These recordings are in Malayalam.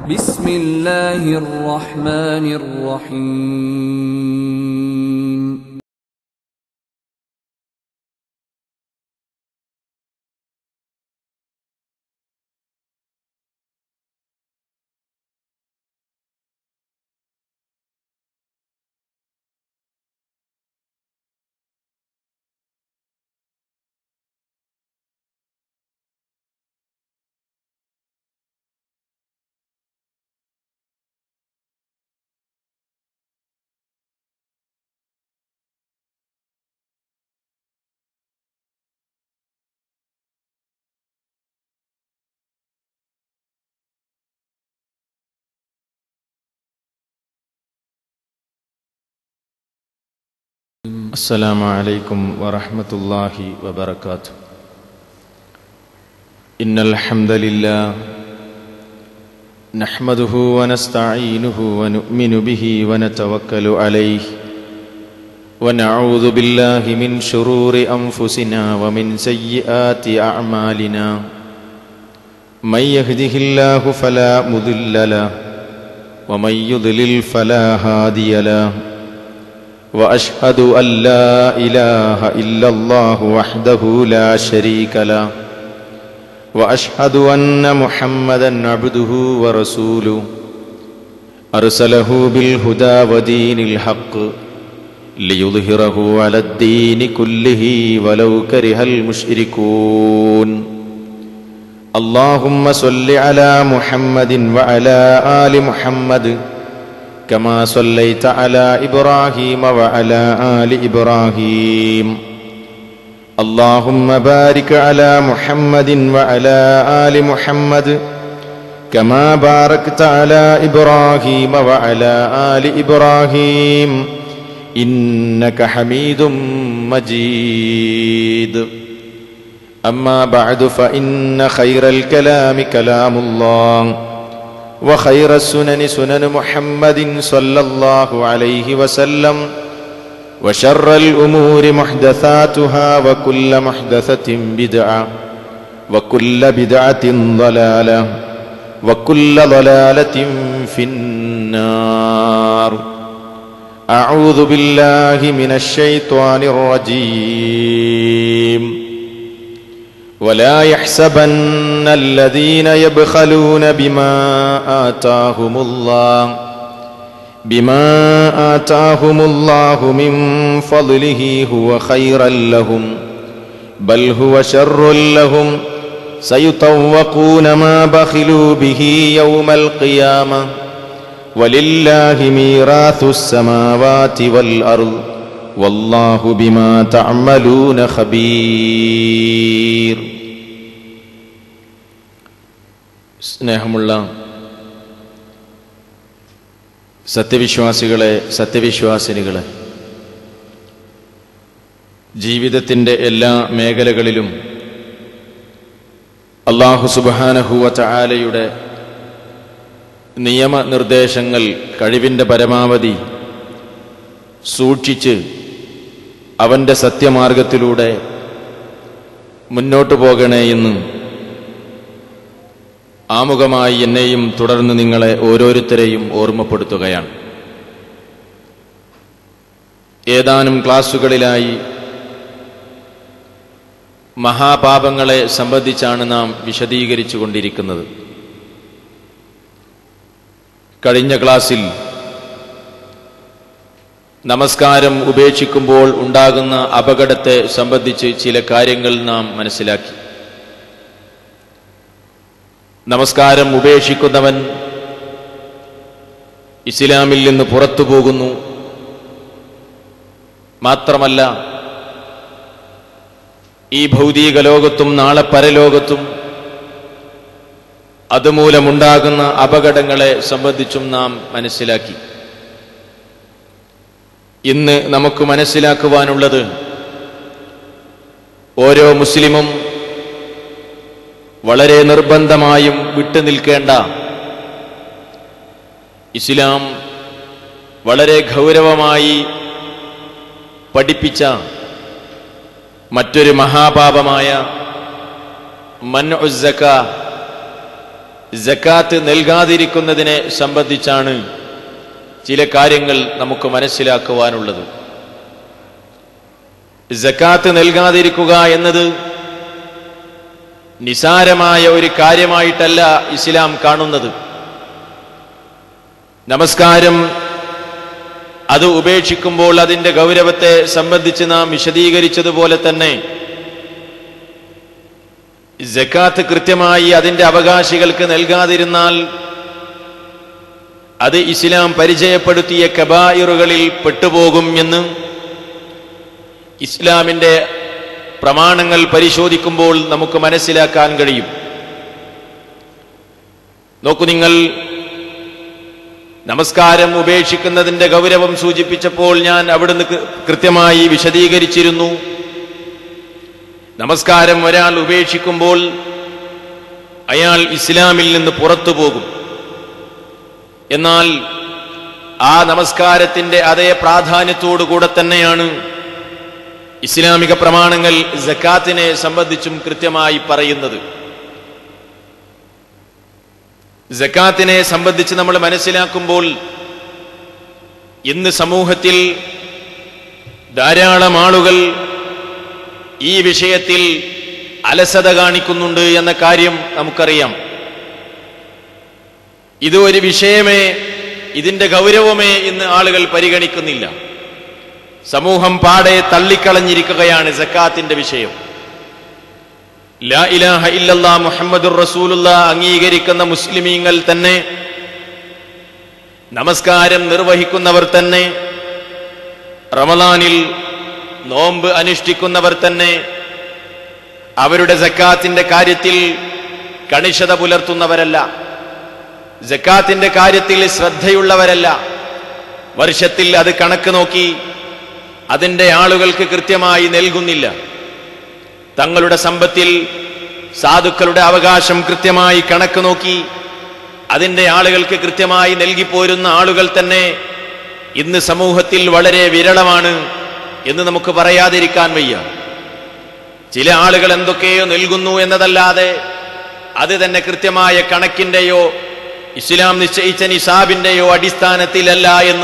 بسم الله الرحمن الرحيم السلام عليكم ورحمة الله وبركاته إن الحمد لله نحمده ونستعينه ونؤمن به ونتوكل عليه ونعوذ بالله من شرور أنفسنا ومن سيئات أعمالنا من يهده الله فلا مضل له ومن يضلل فلا هادي له واشهد ان لا اله الا الله وحده لا شريك له واشهد ان محمدا عبده ورسوله ارسله بالهدى ودين الحق ليظهره على الدين كله ولو كره المشركون اللهم صل على محمد وعلى ال محمد كما صليت على ابراهيم وعلى ال ابراهيم اللهم بارك على محمد وعلى ال محمد كما باركت على ابراهيم وعلى ال ابراهيم انك حميد مجيد اما بعد فان خير الكلام كلام الله وخير السنن سنن محمد صلى الله عليه وسلم وشر الأمور محدثاتها وكل محدثة بدعة وكل بدعة ضلالة وكل ضلالة في النار أعوذ بالله من الشيطان الرجيم ولا يحسبن الذين يبخلون بما آتاهم الله بما آتاهم الله من فضله هو خيرا لهم بل هو شر لهم سيطوقون ما بخلوا به يوم القيامة ولله ميراث السماوات والأرض والله بما تعملون خبير സ്നേഹമുള്ള സത്യവിശ്വാസികളെ സത്യവിശ്വാസിനികളെ ജീവിതത്തിൻ്റെ എല്ലാ മേഖലകളിലും അള്ളാഹു സുബാനഹുവ ചായാലയുടെ നിയമനിർദ്ദേശങ്ങൾ കഴിവിൻ്റെ പരമാവധി സൂക്ഷിച്ച് അവൻ്റെ സത്യമാർഗത്തിലൂടെ മുന്നോട്ടു പോകണേ എന്ന് ആമുഖമായി എന്നെയും തുടർന്ന് നിങ്ങളെ ഓരോരുത്തരെയും ഓർമ്മപ്പെടുത്തുകയാണ് ഏതാനും ക്ലാസ്സുകളിലായി മഹാപാപങ്ങളെ സംബന്ധിച്ചാണ് നാം വിശദീകരിച്ചു കൊണ്ടിരിക്കുന്നത് കഴിഞ്ഞ ക്ലാസ്സിൽ നമസ്കാരം ഉപേക്ഷിക്കുമ്പോൾ ഉണ്ടാകുന്ന അപകടത്തെ സംബന്ധിച്ച് ചില കാര്യങ്ങൾ നാം മനസ്സിലാക്കി നമസ്കാരം ഉപേക്ഷിക്കുന്നവൻ ഇസ്ലാമിൽ നിന്ന് പുറത്തു പോകുന്നു മാത്രമല്ല ഈ ഭൗതിക ലോകത്തും നാളെ പരലോകത്തും അതുമൂലമുണ്ടാകുന്ന അപകടങ്ങളെ സംബന്ധിച്ചും നാം മനസ്സിലാക്കി ഇന്ന് നമുക്ക് മനസ്സിലാക്കുവാനുള്ളത് ഓരോ മുസ്ലിമും വളരെ നിർബന്ധമായും വിട്ടുനിൽക്കേണ്ട ഇസ്ലാം വളരെ ഗൗരവമായി പഠിപ്പിച്ച മറ്റൊരു മഹാപാപമായ മൻ ഉസ്സക്ക ജക്കാത്ത് നൽകാതിരിക്കുന്നതിനെ സംബന്ധിച്ചാണ് ചില കാര്യങ്ങൾ നമുക്ക് മനസ്സിലാക്കുവാനുള്ളത് ജക്കാത്ത് നൽകാതിരിക്കുക എന്നത് നിസാരമായ ഒരു കാര്യമായിട്ടല്ല ഇസ്ലാം കാണുന്നത് നമസ്കാരം അത് ഉപേക്ഷിക്കുമ്പോൾ അതിന്റെ ഗൗരവത്തെ സംബന്ധിച്ച് നാം വിശദീകരിച്ചതുപോലെ തന്നെ ജക്കാത്ത് കൃത്യമായി അതിന്റെ അവകാശികൾക്ക് നൽകാതിരുന്നാൽ അത് ഇസ്ലാം പരിചയപ്പെടുത്തിയ കബായിറുകളിൽ പെട്ടുപോകും എന്ന് ഇസ്ലാമിന്റെ പ്രമാണങ്ങൾ പരിശോധിക്കുമ്പോൾ നമുക്ക് മനസ്സിലാക്കാൻ കഴിയും നോക്കൂ നിങ്ങൾ നമസ്കാരം ഉപേക്ഷിക്കുന്നതിന്റെ ഗൗരവം സൂചിപ്പിച്ചപ്പോൾ ഞാൻ അവിടുന്ന് കൃ- കൃത്യമായി വിശദീകരിച്ചിരുന്നു നമസ്കാരം ഒരാൾ ഉപേക്ഷിക്കുമ്പോൾ അയാൾ ഇസ്ലാമിൽ നിന്ന് പുറത്തു പോകും എന്നാൽ ആ നമസ്കാരത്തിന്റെ അതേ പ്രാധാന്യത്തോടുകൂടെ തന്നെയാണ് ഇസ്ലാമിക പ്രമാണങ്ങൾ ജക്കാത്തിനെ സംബന്ധിച്ചും കൃത്യമായി പറയുന്നത് ജക്കാത്തിനെ സംബന്ധിച്ച് നമ്മൾ മനസ്സിലാക്കുമ്പോൾ ഇന്ന് സമൂഹത്തിൽ ധാരാളം ആളുകൾ ഈ വിഷയത്തിൽ അലസത കാണിക്കുന്നുണ്ട് എന്ന കാര്യം നമുക്കറിയാം ഇത് ഒരു വിഷയമേ ഇതിന്റെ ഗൗരവമേ ഇന്ന് ആളുകൾ പരിഗണിക്കുന്നില്ല സമൂഹം പാടെ തള്ളിക്കളഞ്ഞിരിക്കുകയാണ് സക്കാത്തിന്റെ വിഷയം ലാ ഇലാഹ ഇല്ലല്ലാ മുഹമ്മദുർ റസൂലുള്ള അംഗീകരിക്കുന്ന മുസ്ലിമീങ്ങൾ തന്നെ നമസ്കാരം നിർവഹിക്കുന്നവർ തന്നെ റമലാനിൽ നോമ്പ് അനുഷ്ഠിക്കുന്നവർ തന്നെ അവരുടെ സക്കാത്തിന്റെ കാര്യത്തിൽ കണിശത പുലർത്തുന്നവരല്ല ജക്കാത്തിന്റെ കാര്യത്തിൽ ശ്രദ്ധയുള്ളവരല്ല വർഷത്തിൽ അത് കണക്ക് നോക്കി അതിന്റെ ആളുകൾക്ക് കൃത്യമായി നൽകുന്നില്ല തങ്ങളുടെ സമ്പത്തിൽ സാധുക്കളുടെ അവകാശം കൃത്യമായി കണക്ക് നോക്കി അതിന്റെ ആളുകൾക്ക് കൃത്യമായി നൽകിപ്പോരുന്ന ആളുകൾ തന്നെ ഇന്ന് സമൂഹത്തിൽ വളരെ വിരളമാണ് എന്ന് നമുക്ക് പറയാതിരിക്കാൻ വയ്യ ചില ആളുകൾ എന്തൊക്കെയോ നൽകുന്നു എന്നതല്ലാതെ അത് തന്നെ കൃത്യമായ കണക്കിന്റെയോ ഇസ്ലാം നിശ്ചയിച്ച നിസാബിന്റെയോ അടിസ്ഥാനത്തിലല്ല എന്ന്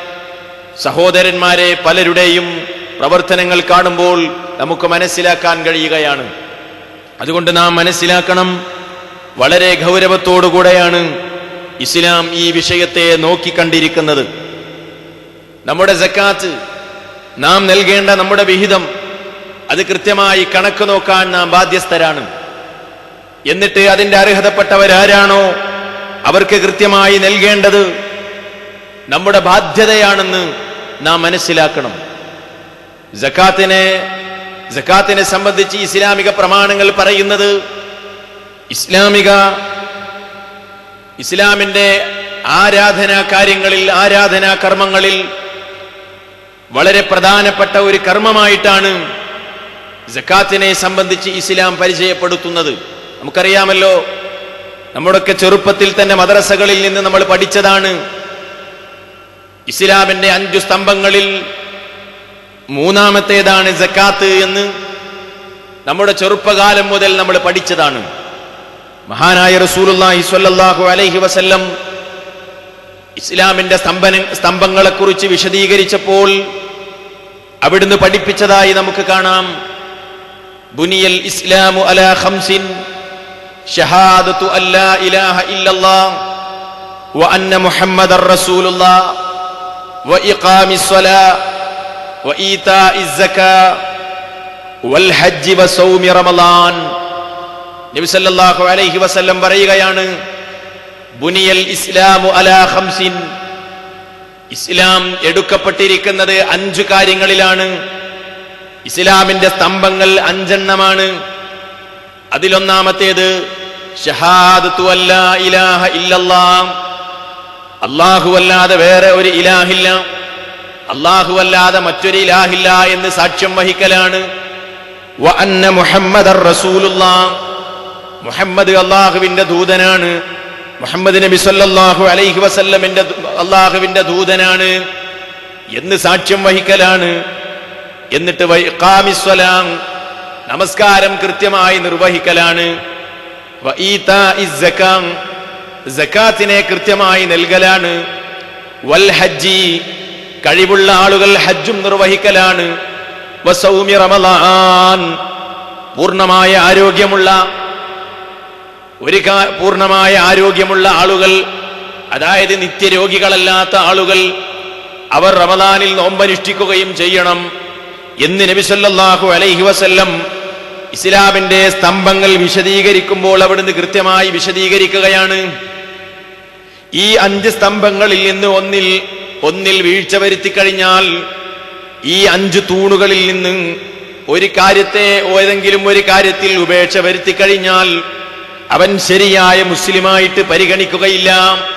സഹോദരന്മാരെ പലരുടെയും പ്രവർത്തനങ്ങൾ കാണുമ്പോൾ നമുക്ക് മനസ്സിലാക്കാൻ കഴിയുകയാണ് അതുകൊണ്ട് നാം മനസ്സിലാക്കണം വളരെ ഗൗരവത്തോടുകൂടെയാണ് ഇസ്ലാം ഈ വിഷയത്തെ നോക്കിക്കണ്ടിരിക്കുന്നത് നമ്മുടെ സക്കാത്ത് നാം നൽകേണ്ട നമ്മുടെ വിഹിതം അത് കൃത്യമായി കണക്ക് നോക്കാൻ നാം ബാധ്യസ്ഥരാണ് എന്നിട്ട് അതിന്റെ അർഹതപ്പെട്ടവരാരാണോ അവർക്ക് കൃത്യമായി നൽകേണ്ടത് നമ്മുടെ ബാധ്യതയാണെന്ന് നാം മനസ്സിലാക്കണം ജക്കാത്തിനെ ജക്കാത്തിനെ സംബന്ധിച്ച് ഇസ്ലാമിക പ്രമാണങ്ങൾ പറയുന്നത് ഇസ്ലാമിക ഇസ്ലാമിന്റെ ആരാധനാ കാര്യങ്ങളിൽ ആരാധനാ കർമ്മങ്ങളിൽ വളരെ പ്രധാനപ്പെട്ട ഒരു കർമ്മമായിട്ടാണ് ജക്കാത്തിനെ സംബന്ധിച്ച് ഇസ്ലാം പരിചയപ്പെടുത്തുന്നത് നമുക്കറിയാമല്ലോ നമ്മുടെയൊക്കെ ചെറുപ്പത്തിൽ തന്നെ മദ്രസകളിൽ നിന്ന് നമ്മൾ പഠിച്ചതാണ് ഇസ്ലാമിന്റെ അഞ്ചു സ്തംഭങ്ങളിൽ മൂന്നാമത്തേതാണ് ജക്കാത്ത് എന്ന് നമ്മുടെ ചെറുപ്പകാലം മുതൽ നമ്മൾ പഠിച്ചതാണ് മഹാനായ റസൂലുള്ളാഹി സ്വല്ലല്ലാഹു അലൈഹി വസല്ലം ഇസ്ലാമിന്റെ സ്തംഭന സ്തംഭങ്ങളെക്കുറിച്ച് വിശദീകരിച്ചപ്പോൾ അവിടുന്ന് പഠിപ്പിച്ചതായി നമുക്ക് കാണാം ബുനിയൽ ഇസ്ലാമു അലാ ഖംസിൻ ഷഹാദത്തു അല്ലാ ഇലാഹ ഇല്ലല്ലാഹ് വ അന്ന മുഹമ്മദർ റസൂലുള്ളാഹ് വ ഇഖാമിസ് സ്വലാ وإيتاء الزكاة والحج وصوم رمضان നബി സല്ലല്ലാഹു അലൈഹി വസല്ലം പറയുകയാണ് ബുനിയൽ ഇസ്ലാമു അലാ ഖംസിൻ ഇസ്ലാം എടുക്കപ്പെട്ടിരിക്കുന്നത് അഞ്ചു കാര്യങ്ങളിലാണ് ഇസ്ലാമിന്റെ സ്തംഭങ്ങൾ അഞ്ചെണ്ണമാണ് അതിലൊന്നാമത്തേത് ഷഹാദത്തു അല്ലാ ഇലാഹ ഇല്ലല്ലാഹ് അല്ലാഹു അല്ലാതെ വേറെ ഒരു ഇലാഹില്ല അല്ലാഹു അല്ലാതെ മറ്റൊരു ഇലാഹില്ല എന്ന് സാക്ഷ്യം വഹിക്കലാണ് വ അന്ന മുഹമ്മദർ റസൂലുള്ളാഹ് മുഹമ്മദ് അള്ളാഹുവിന്റെ ദൂതനാണ് മുഹമ്മദ് നബി സല്ലല്ലാഹു അലൈഹി വസല്ലമിന്റെ ദൂ- അള്ളാഹുവിന്റെ ദൂതനാണ് എന്ന് സാക്ഷ്യം വഹിക്കലാണ് എന്നിട്ട് വ ഇഖാമിസ്സലാം നമസ്കാരം കൃത്യമായി നിർവഹിക്കലാണ് വ ഈതാഇസ് സക്കാം സക്കാത്തിനെ കൃത്യമായി നൽകലാണ് വൽ ഹജ്ജി കഴിവുള്ള ആളുകൾ ഹജ്ജും നിർവഹിക്കലാണ് വസൗമി റമളാൻ പൂർണ്ണമായ ആരോഗ്യമുള്ള ഒരു കാ- പൂർണ്ണമായ ആരോഗ്യമുള്ള ആളുകൾ അതായത് നിത്യരോഗികളല്ലാത്ത ആളുകൾ അവർ റമദാനിൽ നോമ്പനുഷ്ഠിക്കുകയും ചെയ്യണം എന്ന് നബി സല്ലല്ലാഹു അലൈഹി വസല്ലം ഇസ്ലാമിന്റെ സ്തംഭങ്ങൾ വിശദീകരിക്കുമ്പോൾ അവിടുന്ന് കൃത്യമായി വിശദീകരിക്കുകയാണ് ഈ അഞ്ച് സ്തംഭങ്ങളിൽ നിന്ന് ഒന്നിൽ ഒന്നിൽ വീഴ്ച വരുത്തി കഴിഞ്ഞാൽ ഈ അഞ്ച് തൂണുകളിൽ നിന്ന് ഒരു കാര്യത്തെ ഏതെങ്കിലും ഒരു കാര്യത്തിൽ ഉപേക്ഷ വരുത്തി കഴിഞ്ഞാൽ അവൻ ശരിയായ മുസ്ലിമായിട്ട് പരിഗണിക്കുകയില്ല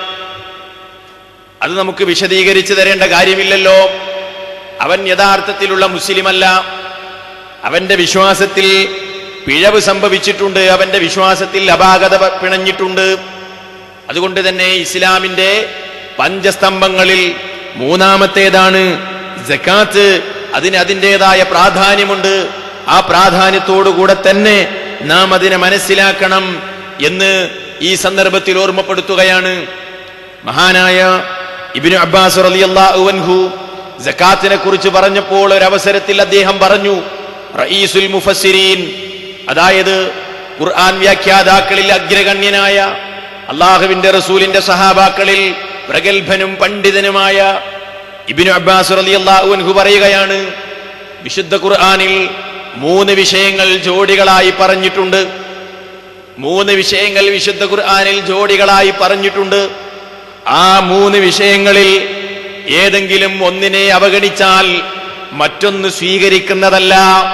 അത് നമുക്ക് വിശദീകരിച്ചു തരേണ്ട കാര്യമില്ലല്ലോ അവൻ യഥാർത്ഥത്തിലുള്ള മുസ്ലിമല്ല അവന്റെ വിശ്വാസത്തിൽ പിഴവ് സംഭവിച്ചിട്ടുണ്ട് അവന്റെ വിശ്വാസത്തിൽ അപാകത പ- പിണഞ്ഞിട്ടുണ്ട് അതുകൊണ്ട് തന്നെ ഇസ്ലാമിന്റെ പഞ്ചസ്തംഭങ്ങളിൽ മൂന്നാമത്തേതാണ് ജക്കാത്ത് അതിന് അതിൻ്റെതായ പ്രാധാന്യമുണ്ട് ആ പ്രാധാന്യത്തോടുകൂടെ തന്നെ നാം അതിനെ മനസ്സിലാക്കണം എന്ന് ഈ സന്ദർഭത്തിൽ ഓർമ്മപ്പെടുത്തുകയാണ് മഹാനായ ഇബിനു അബ്ബാസ് റളിയല്ലാഹു അൻഹു സക്കാത്തിനെ കുറിച്ച് പറഞ്ഞപ്പോൾ ഒരു അവസരത്തിൽ അദ്ദേഹം പറഞ്ഞു റഈസുൽ മുഫസ്സിരീൻ അതായത് ഖുർആൻ വ്യാഖ്യാതാക്കളിൽ അഗ്രഗണ്യനായ അള്ളാഹുവിന്റെ റസൂലിന്റെ സഹാബാക്കളിൽ പ്രഗത്ഭനും പണ്ഡിതനുമായ ഇബിനു അബ്ബാസ് റളിയല്ലാഹു അൻഹു പറയുകയാണ് വിശുദ്ധ ഖുർആനിൽ മൂന്ന് വിഷയങ്ങൾ ജോഡികളായി പറഞ്ഞിട്ടുണ്ട് മൂന്ന് വിഷയങ്ങൾ വിശുദ്ധ ഖുർആനിൽ ജോഡികളായി പറഞ്ഞിട്ടുണ്ട് ആ മൂന്ന് വിഷയങ്ങളിൽ ഏതെങ്കിലും ഒന്നിനെ അവഗണിച്ചാൽ മറ്റൊന്ന് സ്വീകരിക്കുന്നതല്ല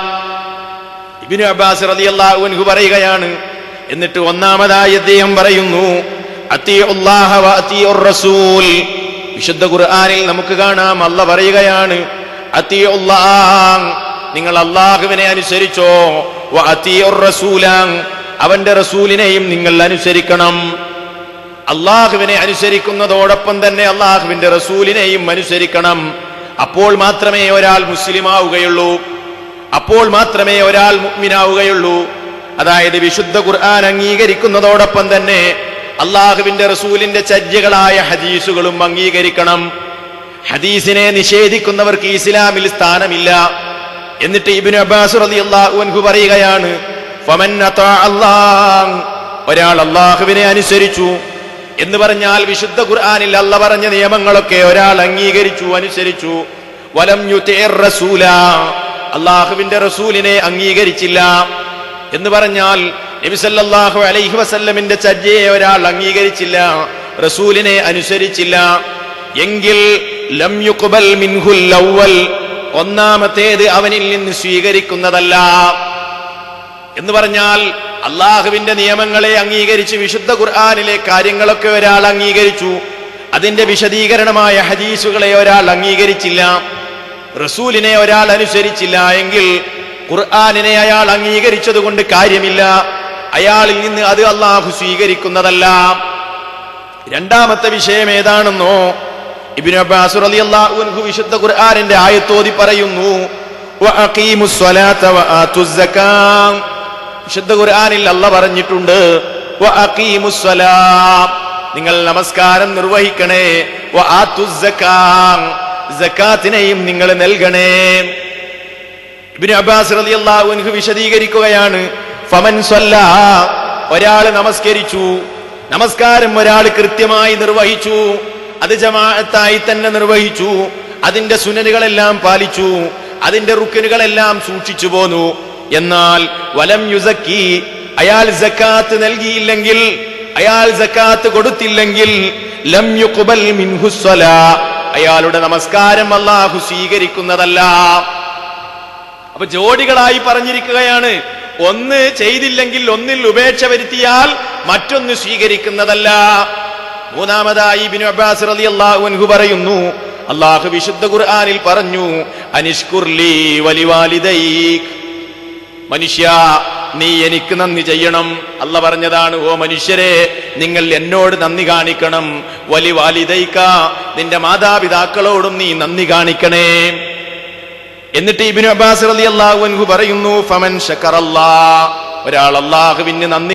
ഇബിനു അബ്ബാസ് റളിയല്ലാഹു അൻഹു പറയുകയാണ് എന്നിട്ട് ഒന്നാമതായി അദ്ദേഹം പറയുന്നു അത്തിയുല്ലാഹ വ അത്തിയുർ റസൂൽ വിശുദ്ധ ഖുർആനിൽ നമുക്ക് കാണാം അല്ല പറയുകയാണ് അത്തിയുല്ലാഹ് നിങ്ങൾ അള്ളാഹുവിനെ അനുസരിച്ചോ വ അത്തിയുർ റസൂലാൻ അവന്റെ റസൂലിനെയും നിങ്ങൾ അനുസരിക്കണം അള്ളാഹുവിനെ അനുസരിക്കുന്നതോടൊപ്പം തന്നെ അള്ളാഹുവിന്റെ റസൂലിനെയും അനുസരിക്കണം അപ്പോൾ മാത്രമേ ഒരാൾ മുസ്ലിമാവുകയുള്ളൂ അപ്പോൾ മാത്രമേ ഒരാൾ മുഗ്മിനാവുകയുള്ളൂ അതായത് വിശുദ്ധ ഖുർആൻ അംഗീകരിക്കുന്നതോടൊപ്പം തന്നെ അള്ളാഹുവിന്റെ റസൂലിന്റെ ചര്യകളായ ഹദീസുകളും അംഗീകരിക്കണം ഹദീസിനെ നിഷേധിക്കുന്നവർക്ക് ഇസ്ലാമിൽ സ്ഥാനമില്ല എന്നിട്ട് ഇബിന് അബ്ബാസ് റളിയല്ലാഹു അൻഹു പറയുകയാണ് ഫമൻ അതാ അല്ലാഹ് ഒരാൾ അള്ളാഹുവിനെ അനുസരിച്ചു എന്ന് പറഞ്ഞാൽ വിശുദ്ധ ഖുർആനിൽ അല്ല പറഞ്ഞ നിയമങ്ങളൊക്കെ ഒരാൾ അംഗീകരിച്ചു അനുസരിച്ചു വലം യുതേർ റസൂല അള്ളാഹുവിന്റെ റസൂലിനെ അംഗീകരിച്ചില്ല എന്ന് പറഞ്ഞാൽ നബി സല്ലല്ലാഹു അലൈഹി വസല്ലമിന്റെ ചര്യയെ ഒരാൾ അംഗീകരിച്ചില്ല റസൂലിനെ അനുസരിച്ചില്ല എങ്കിൽ ലം യുഖ്ബൽ മിൻഹുൽ അവ്വൽ ഒന്നാമത്തേത് അവനിൽ നിന്ന് സ്വീകരിക്കുന്നതല്ല എന്ന് പറഞ്ഞാൽ അള്ളാഹുവിന്റെ നിയമങ്ങളെ അംഗീകരിച്ച് വിശുദ്ധ ഖുർആാനിലെ കാര്യങ്ങളൊക്കെ ഒരാൾ അംഗീകരിച്ചു അതിന്റെ വിശദീകരണമായ ഹദീസുകളെ ഒരാൾ അംഗീകരിച്ചില്ല റസൂലിനെ ഒരാൾ അനുസരിച്ചില്ല എങ്കിൽ ഖുർആാനിനെ അയാൾ അംഗീകരിച്ചത് കൊണ്ട് കാര്യമില്ല അയാളിൽ നിന്ന് അത് അള്ളാഹു സ്വീകരിക്കുന്നതല്ല രണ്ടാമത്തെ വിഷയം ഏതാണെന്നോ ഇബ്നു അബ്ബാസ് റളിയല്ലാഹു അൻഹു വിശുദ്ധ ഖുർആനിന്റെ ആയത്തോതി പറയുന്നു വഅഖീമുസ് സ്വലാത്ത വആതുസ് സക്കാ വിശുദ്ധ ഖുർആനിൽ അല്ല പറഞ്ഞിട്ടുണ്ട് വഅഖീമുസ് സ്വലാ നിങ്ങൾ നമസ്കാരം നിർവഹിക്കണേ വആതുസ് സക്കാ സക്കാത്തിനെയും നിങ്ങൾ നൽകണേ ഇബ്നു അബ്ബാസ് റളിയല്ലാഹു അൻഹു വിശദീകരിക്കുകയാണ് ഫമൻ സ്വല്ല ഒരാൾ നമസ്കരിച്ചു നമസ്കാരം ഒരാൾ കൃത്യമായി നിർവഹിച്ചു അത് ജമാഅത്തായി തന്നെ നിർവഹിച്ചു അതിന്റെ സുനനുകളെല്ലാം പാലിച്ചു അതിന്റെ റുക്കനുകളെല്ലാം സൂക്ഷിച്ചു പോന്നു എന്നാൽ വലം യുസക്കി അയാൾ സക്കാത്ത് നൽകിയില്ലെങ്കിൽ അയാൾ സക്കാത്ത് കൊടുത്തില്ലെങ്കിൽ ലം യുഖ്ബൽ മിൻഹു സ്വലാ അയാളുടെ നമസ്കാരം അല്ലാഹു സ്വീകരിക്കുന്നതല്ല അപ്പൊ ജോഡികളായി പറഞ്ഞിരിക്കുകയാണ് ഒന്ന് ചെയ്തില്ലെങ്കിൽ ഒന്നിൽ ഉപേക്ഷ വരുത്തിയാൽ മറ്റൊന്ന് സ്വീകരിക്കുന്നതല്ല മൂന്നാമതായി ഇബ്നു അബ്ബാസ് റളിയല്ലാഹു അൻഹു പറയുന്നു അള്ളാഹു വിശുദ്ധ ഖുർആനിൽ പറഞ്ഞു അനിഷ്കുർലി വലിവാലിദൈക് മനുഷ്യ നീ എനിക്ക് നന്ദി ചെയ്യണം അല്ല പറഞ്ഞതാണ് ഓ മനുഷ്യരെ നിങ്ങൾ എന്നോട് നന്ദി കാണിക്കണം വലി വാലിദൈക്ക നിന്റെ മാതാപിതാക്കളോടും നീ നന്ദി കാണിക്കണേ എന്നിട്ട് ഇബിനു അബ്ബാസ് റളിയല്ലാഹു അൻഹു പറയുന്നു ഫമൻ ശക്കറല്ലാ ഒരാൾ അള്ളാഹുവിന് നന്ദി